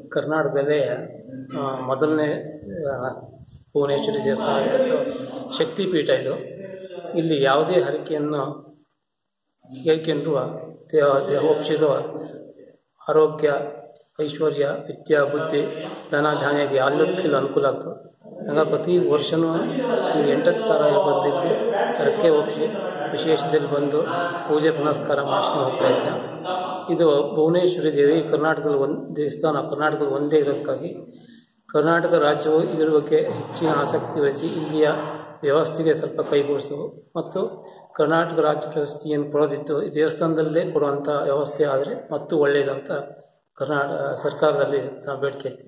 ಕರ್ನಾಟಕದಲ್ಲೇ ಆ, ಮೊದಲನೇ ಆ, ಭುವನೇಶ್ವರಿ ದೇವಸ್ಥಾನ ಮತ್ತು ಶಕ್ತಿಪೀಠ ಇದು ಇಲ್ಲಿ ಯಾವುದೇ ಹರಕೆಯನ್ನು ಕೇಳ್ಕೊಂಡಿರುವ ದೇವ ದೇಹೋಪಿಸಿರುವ ಆರೋಗ್ಯ ಐಶ್ವರ್ಯ ವಿದ್ಯಾ ಬುದ್ಧಿ ಧನ ಧಾನ್ಯಕ್ಕೆ ಎಲ್ಲದಕ್ಕೆಲ್ಲ ಅನುಕೂಲ ಆಗ್ತದೆ ಹಂಗ ಪ್ರತಿ ವರ್ಷವೂ ಒಂದು ಎಂಟತ್ತು ಸಾವಿರ ಬಂದಿದ್ದು ರಕ್ಕೆ ಒಪ್ಪಿಸಿ ವಿಶೇಷದಲ್ಲಿ ಬಂದು ಪೂಜೆ ಪುನಸ್ಕಾರ ಮಾಡ್ಸ್ಕೊಂಡು ಹೋಗ್ತಾ ಇದ್ದೆ ಇದು ಭುವನೇಶ್ವರಿ ದೇವಿ ಕರ್ನಾಟಕದಲ್ಲಿ ಒಂದು ದೇವಸ್ಥಾನ ಕರ್ನಾಟಕದಲ್ಲಿ ಒಂದೇ ಇರೋದಕ್ಕಾಗಿ ಕರ್ನಾಟಕ ರಾಜ್ಯವು ಇದರ ಬಗ್ಗೆ ಹೆಚ್ಚಿನ ಆಸಕ್ತಿ ವಹಿಸಿ ಇಲ್ಲಿಯ ವ್ಯವಸ್ಥೆಗೆ ಸ್ವಲ್ಪ ಕೈಗೂಡಿಸವು ಮತ್ತು ಕರ್ನಾಟಕ ರಾಜ್ಯ ಪ್ರಶಸ್ತಿ ಏನು ಕೊಡೋದಿತ್ತು ಈ ದೇವಸ್ಥಾನದಲ್ಲೇ ಕೊಡುವಂಥ ವ್ಯವಸ್ಥೆ ಆದರೆ ಮತ್ತು ಒಳ್ಳೆಯದು ಅಂತ ಕರ್ನಾಟಕ ಸರ್ಕಾರದಲ್ಲಿ ನಾವು ಬೇಡಿಕೆ ಇತ್ತು